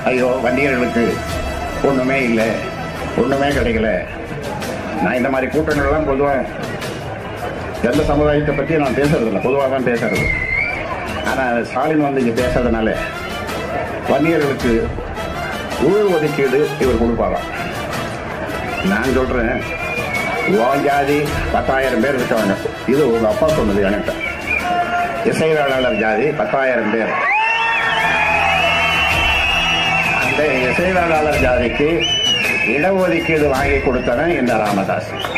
ஐயோ வண்டியர்களுக்கு ஒண்ணுமே இல்லை ஒண்ணுமே கிடைக்கல நான் இந்த மாதிரி கூட்டங்கள்லாம் பொதுவாக எந்த சமுதாயத்தை பற்றி நான் பேசுறது இல்லை பொதுவாக தான் பேசுறது ஆனால் ஸ்டாலின் வந்து இங்கே பேசுறதுனால வன்னியர்களுக்கு உள் ஒதுக்கீடு இவர் கொடுப்பாராம் நான் சொல்றேன் உன் ஜாதி பத்தாயிரம் பேர் இருக்காங்க இது உங்க அப்பா சொன்னது என்கிட்ட இசைவாளர் ஜாதி பத்தாயிரம் பேர் அந்த இசைவாளர் ஜாதிக்கு இடஒதுக்கீடு வாங்கி கொடுத்தவன் இந்த ராமதாஸ்